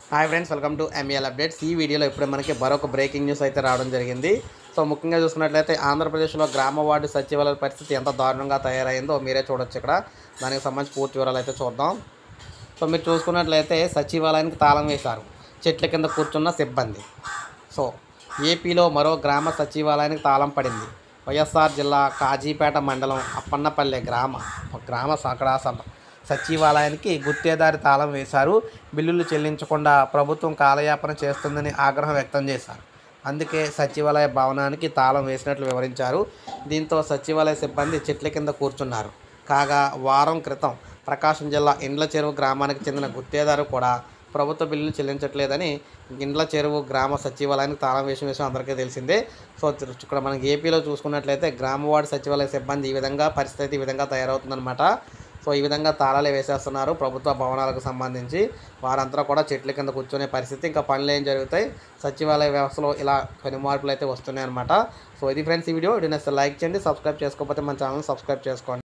hi friends welcome to ML updates ఈ వీడియోలో ఇప్పుడే మనకి మరొక బ్రేకింగ్ న్యూస్ అయితే రావడం జరిగింది సో ముఖ్యంగా చూసుకున్నట్లయితే ఆంధ్రప్రదేశ్లో గ్రామ వార్డు సచివాలయ పరిస్థితి ఎంత దారుణంగా తయారైందో మీరే చూడొచ్చు ఇక్కడ దానికి సంబంధించి పూర్తి వివరాలు అయితే చూద్దాం సో మీరు చూసుకున్నట్లయితే సచివాలయానికి తాళం వేశారు చెట్ల కింద కూర్చున్న సిబ్బంది సో ఏపీలో మరో గ్రామ సచివాలయానికి తాళం పడింది వైఎస్ఆర్ జిల్లా కాజీపేట మండలం అప్పన్నపల్లె గ్రామ గ్రామ అక్కడ స- సచివాలయానికి గుత్తేదారి తాళం వేశారు బిల్లులు చెల్లించకుండా ప్రభుత్వం కాలయాపన చేస్తుందని ఆగ్రహం వ్యక్తం చేశారు అందుకే సచివాలయ భవనానికి తాళం వేసినట్లు వివరించారు దీంతో సచివాలయ సిబ్బంది చెట్ల కింద కూర్చున్నారు కాగా వారం క్రితం ప్రకాశం జిల్లా ఇండ్ల చెరువు గ్రామానికి చెందిన గుత్తేదారు కూడా ప్రభుత్వ బిల్లులు చెల్లించట్లేదని ఇండ్ల చెరువు గ్రామ సచివాలయానికి తాళం వేసిన విషయం అందరికీ తెలిసిందే సో ఇక్కడ మనకి ఏపీలో చూసుకున్నట్లయితే గ్రామ వార్డు సచివాలయ సిబ్బంది ఈ విధంగా పరిస్థితి ఈ విధంగా తయారవుతుందన్నమాట సో ఈ విధంగా తాళాలు వేసేస్తున్నారు ప్రభుత్వ భవనాలకు సంబంధించి వారంతా కూడా చెట్ల కింద కూర్చునే పరిస్థితి ఇంకా పనులు ఏం జరుగుతాయి సచివాలయ వ్యవస్థలో ఇలా కొన్ని మార్పులు అయితే వస్తున్నాయి అనమాట సో ఇది ఫ్రెండ్స్ ఈ వీడియో ఇది లైక్ చేయండి సబ్స్క్రైబ్ చేసుకోకపోతే మన ఛానల్ సబ్స్క్రైబ్ చేసుకోండి